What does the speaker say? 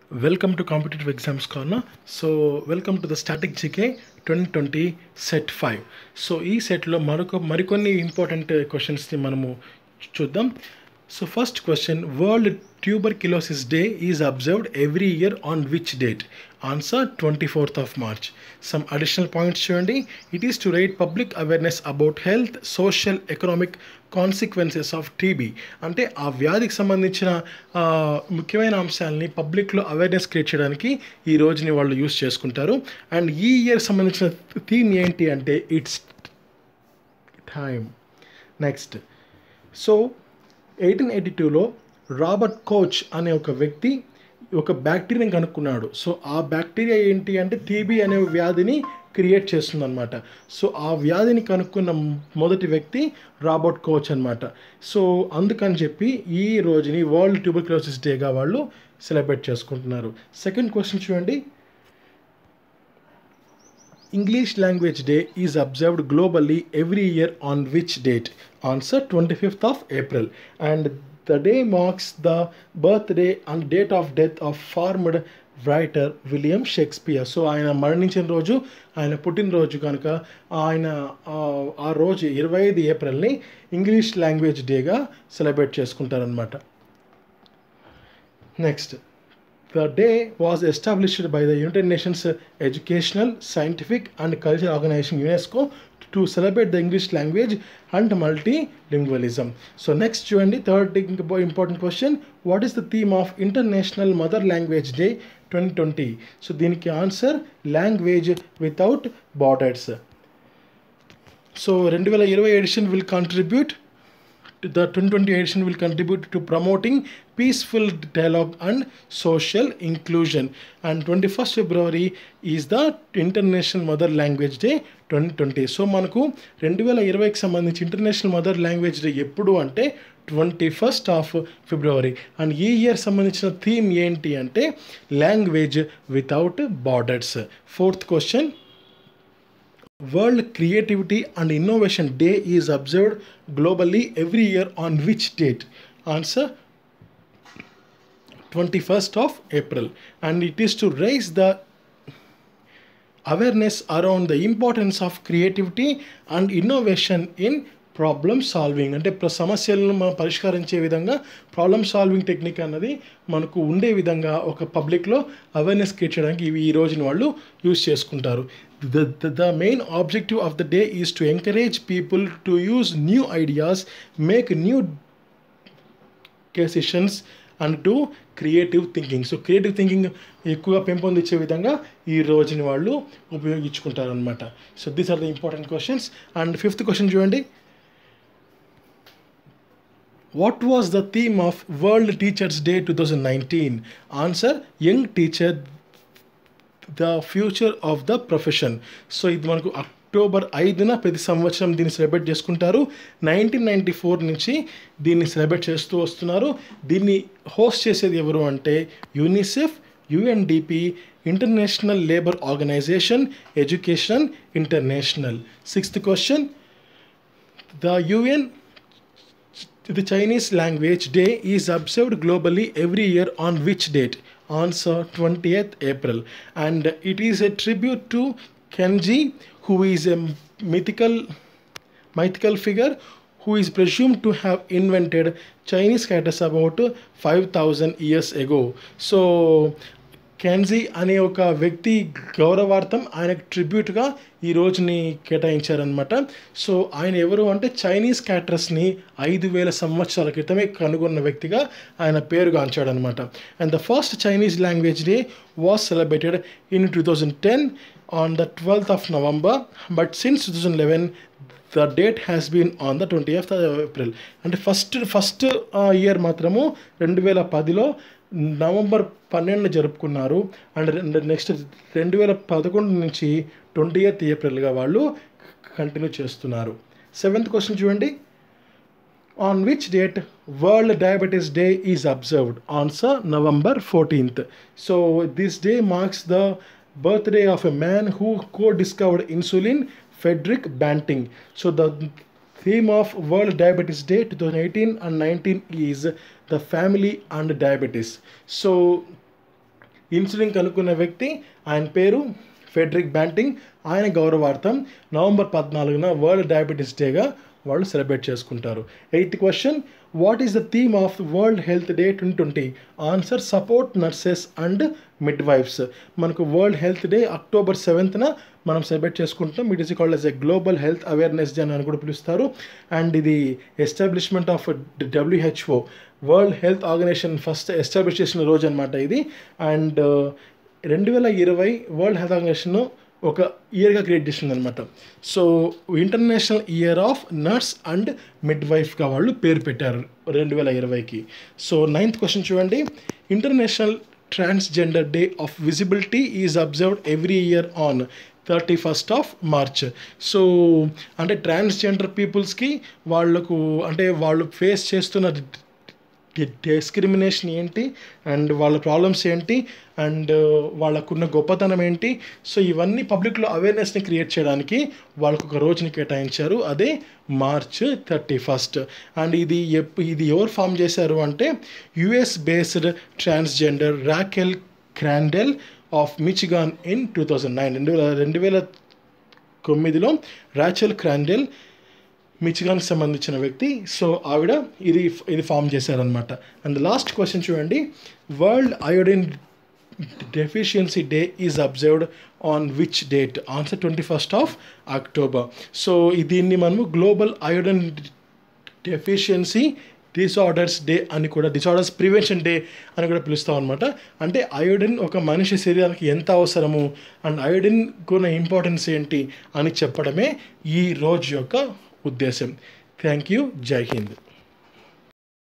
Welcome to Competitive Exams Corner. So, welcome to the Static GK 2020 set five so ఈ సెట్లో మరొక మరికొన్ని important క్వశ్చన్స్ని మనము చూద్దాం so first question World Tuberculosis Day is observed every year on which date answer twenty fourth of March some additional points చూడండి it is to right public awareness about health social economic consequences of TB అంటే ఆ వ్యాధికి సంబంధించిన ఆ, ముఖ్యమైన అంశాలని పబ్లిక్లో awareness create చేయడానికి ఈ రోజుని వాళ్ళు యూస్ చేసుకుంటారు అండ్ ఈ ఇయర్ సంబంధించిన థీమ్ ఏంటి అంటే it's time next so eighteen eighty టూలో రాబర్ట్ కోచ్ అనే ఒక వ్యక్తి ఒక బ్యాక్టీరియాని కనుక్కున్నాడు సో ఆ బ్యాక్టీరియా ఏంటి అంటే టీబీ అనే వ్యాధిని క్రియేట్ చేస్తుందన్నమాట సో ఆ వ్యాధిని కనుక్కున్న మొదటి వ్యక్తి రాబర్ట్ కోచ్ అనమాట సో అందుకని చెప్పి ఈ రోజుని వరల్డ్ ట్యూబర్క్లోసిస్ డేగా వాళ్ళు సెలబ్రేట్ చేసుకుంటున్నారు సెకండ్ క్వశ్చన్ చూడండి English Language Day is observed globally every year on which date? Answer 25th of April. And the day marks the birthday and date of death of famed writer William Shakespeare so ఆయన మరణించిన రోజు ఆయన పుట్టినరోజు కనుక ఆయన ఆ, ఆ రోజు ఇరవై ఐదు ఏప్రిల్ని ఇంగ్లీష్ లాంగ్వేజ్ డేగా సెలబ్రేట్ చేసుకుంటారనమాట next The day was established by the United Nations Educational, Scientific and Cultural Organization UNESCO to celebrate the English language and multilingualism. So next చూడండి third important question what is the theme of International Mother Language Day 2020 so దీనికి answer language without borders so రెండు వేల ఇరవై edition will contribute the 2020 edition will contribute to promoting peaceful dialogue and social inclusion and 21st february is the international mother language day 2020 so మనకు రెండు వేల ఇరవైకి సంబంధించి international mother language day ఎప్పుడు అంటే twenty first of February and ఈ year సంబంధించిన theme ఏంటి అంటే language without borders fourth question World Creativity and Innovation Day is observed globally every year on which date? Answer 21st of April. And it is to raise the awareness around the importance of creativity and innovation in problem solving అంటే ప్ర- సమస్యలను మనం పరిష్కరించే విధంగా problem solving technique అన్నది మనకు ఉండే విధంగా ఒక పబ్లిక్లో అవేర్నెస్ క్రియేట్ చేయడానికి ఇవి ఈ రోజున వాళ్ళు యూస్ చేసుకుంటారు the the main objective of the day is to encourage people to use new ideas make new decisions and to creative thinking so creative thinking ఎక్కువగా పెంపొందించే విధంగా ఈ రోజుని వాళ్ళు ఉపయోగించుకుంటారు అనమాట so these are the important questions and fifth question చూడండి what was the theme of World Teachers Day two thousand nineteen answer young teacher the future of the profession so ఇది మనకు అక్టోబర్ ఐదున ప్రతి సంవత్సరం దీన్ని సెలబ్రేట్ చేసుకుంటారు nineteen ninety four నుంచి దీన్ని సెలబ్రేట్ చేస్తూ వస్తున్నారు దీన్ని హోస్ట్ చేసేది ఎవరు అంటే UNICEF UNDP International Labour Organization Education International sixth question the UN The Chinese Language Day is observed globally every year on which date? Answer 20th April. And it is a tribute to Kenji, who is a mythical mythical figure who is presumed to have invented Chinese characters about 5000 years ago. So కెన్జీ అనే ఒక వ్యక్తి గౌరవార్థం ఆయనకు ట్రిబ్యూట్గా ఈ రోజుని కేటాయించారనమాట so ఆయన ఎవరు అంటే చైనీస్ క్యాటరస్ని ఐదు వేల సంవత్సరాల క్రితమే కనుగొన్న వ్యక్తిగా ఆయన పేరుగాంచాడనమాట and the first Chinese language day was celebrated in two thousand ten on the twelfth of November but since two thousand eleven the date has been on the twenty of April అంటే first first year మాత్రము రెండు వేల పదిలో November పన్నెండున జరుపుకున్నారు and next రెండు వేల పదకొండు నుంచి ట్వంటీ ఎయిత్ ఏప్రిల్గా వాళ్ళు కంటిన్యూ చేస్తున్నారు సెవెంత్ క్వశ్చన్ చూడండి on which date world diabetes day is observed answer november 14th so this day marks the birthday of a man who co-discovered insulin frederick banting so the theme of world diabetes day 2018 and 19 is the family and diabetes so insulin కనుక్కున్న వ్యక్తి ఆయన పేరు Frederick banking ఆయన గౌరవార్థం November పద్నాలుగున world diabetes డేగా వాళ్ళు celebrate చేసుకుంటారు eighth question what is the theme of World Health Day twenty twenty answer support nurses and midwives మనకు వరల్డ్ హెల్త్ డే అక్టోబర్ సెవెంత్న మనం సెలబ్రేట్ చేసుకుంటాం it is called as a global health awareness day అని కూడా పిలుస్తారు అండ్ ఇది establishment of WHO World Health Organization first establish చేసిన రోజు అనమాట ఇది అండ్ రెండు వేల ఇరవై వరల్డ్ హెల్త్ ఆర్గనైజేషన్ ఒక ఇయర్గా క్రియేట్ చేసింది అనమాట so international year of nurse and మిడ్ వైఫ్గా వాళ్ళు పేరు పెట్టారు రెండు వేల ఇరవైకి సో నైన్త్ క్వశ్చన్ చూడండి international transgender day of visibility is observed every year on thirty first of March so అంటే ట్రాన్స్జెండర్ పీపుల్స్కి వాళ్ళకు అంటే వాళ్ళు ఫేస్ చేస్తున్న డిస్క్రిమినేషన్ ఏంటి అండ్ వాళ్ళ ప్రాబ్లమ్స్ ఏంటి అండ్ వాళ్ళకున్న గొప్పతనం ఏంటి సో ఇవన్నీ పబ్లిక్లో అవేర్నెస్ని క్రియేట్ చేయడానికి వాళ్ళకు ఒక రోజుని కేటాయించారు అదే మార్చ్ థర్టీ ఫస్ట్ అండ్ ఇది ఎప్ ఇది ఎవరు ఫామ్ చేశారు అంటే US based transgender Rachel Crandall of Michigan in two thousand nine రెండు వేల రెండు వేల తొమ్మిదిలో రాచెల్ క్రాండెల్ మిచిగాన్కి సంబంధించిన వ్యక్తి సో ఆవిడ ఇది ఇది ఫామ్ చేశారనమాట అండ్ లాస్ట్ క్వశ్చన్ చూడండి world iodine deficiency day is observed on which date answer twenty first of October so దీన్ని మనము global iodine deficiency disorders day అని కూడా డిసార్డర్స్ ప్రివెన్షన్ డే అని కూడా పిలుస్తాం అనమాట అంటే అయోడిన్ ఒక మనిషి శరీరానికి ఎంత అవసరము అండ్ అయోడిన్ కొన్న ఇంపార్టెన్స్ ఏంటి అని చెప్పడమే ఈ రోజు యొక్క ఉద్దేశం థ్యాంక్ యూ జై హింద్